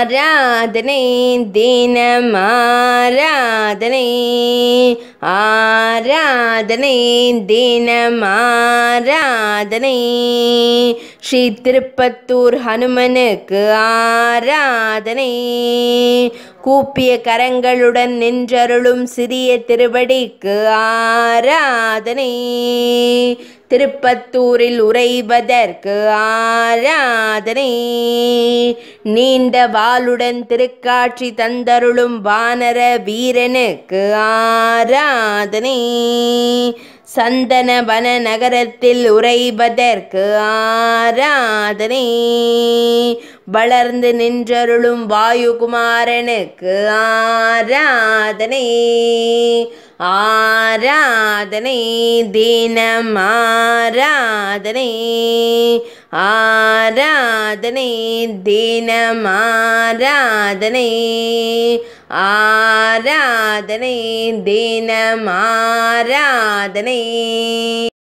ஆராதனை தினம் ஆராதனை ஆராதனை தினம் ஆராதனை ஸ்ரீ திருப்பத்தூர் ஹனுமனுக்கு ஆராதனை கூப்பிய கரங்களுடன் நின்றருளும் சிறிய திருவடிக்கு ஆராதனை திருப்பத்தூரில் உறைவதற்கு ஆராதனை நீண்ட வாளுடன் திருக்காட்சி தந்தருளும் வானர வீரனுக்கு ஆராதனை சந்தனவன நகரத்தில் உறைவதற்கு ஆராதனை வளர்ந்து நின்றருளும் வாயுகுமாரனுக்கு ஆராதனை ஆராதனை தினம் ஆராதனை ஆராதனை தினம் ஆராதனை ஆராதனை தினம் ஆராதனை